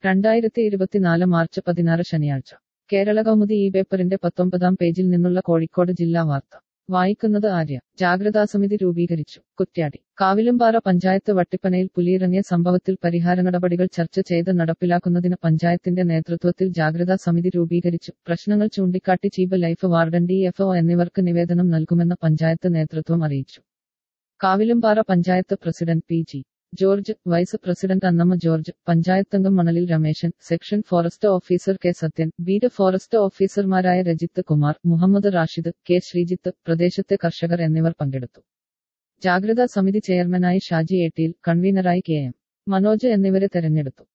രണ്ടായിരത്തി ഇരുപത്തിനാല് മാർച്ച് പതിനാറ് ശനിയാഴ്ച കേരള കൗമുദി ഈ പേപ്പറിന്റെ പത്തൊമ്പതാം പേജിൽ നിന്നുള്ള കോഴിക്കോട് ജില്ലാ വാർത്ത വായിക്കുന്നത് ആര്യ ജാഗ്രതാസമിതി രൂപീകരിച്ചു കുറ്റ്യാടി കാവിലുംപാറ പഞ്ചായത്ത് വട്ടിപ്പനയിൽ പുലിയിറങ്ങിയ സംഭവത്തിൽ പരിഹാര നടപടികൾ ചർച്ച ചെയ്ത് നടപ്പിലാക്കുന്നതിന് പഞ്ചായത്തിന്റെ നേതൃത്വത്തിൽ ജാഗ്രതാ സമിതി രൂപീകരിച്ചു പ്രശ്നങ്ങൾ ചൂണ്ടിക്കാട്ടി chief life warden D F എന്നിവർക്ക് നിവേദനം നൽകുമെന്ന് പഞ്ചായത്ത് നേതൃത്വം അറിയിച്ചു Kavilumpara panchayat president P G George vice president Annamma George പഞ്ചായത്തംഗം മണലിൽ Rameshan section forest officer K Sathyan beat forest ഓഫീസർമാരായ രജിത്ത് കുമാർ മുഹമ്മദ് റാഷിദ് കെ ശ്രീജിത്ത് പ്രദേശത്തെ കർഷകർ എന്നിവർ പങ്കെടുത്തു ജാഗ്രതാ സമിതി ചെയർമാനായി ഷാജി ഏട്ടിയിൽ കൺവീനറായി കെ എം മനോജ് എന്നിവരെ തെരഞ്ഞെടുത്തു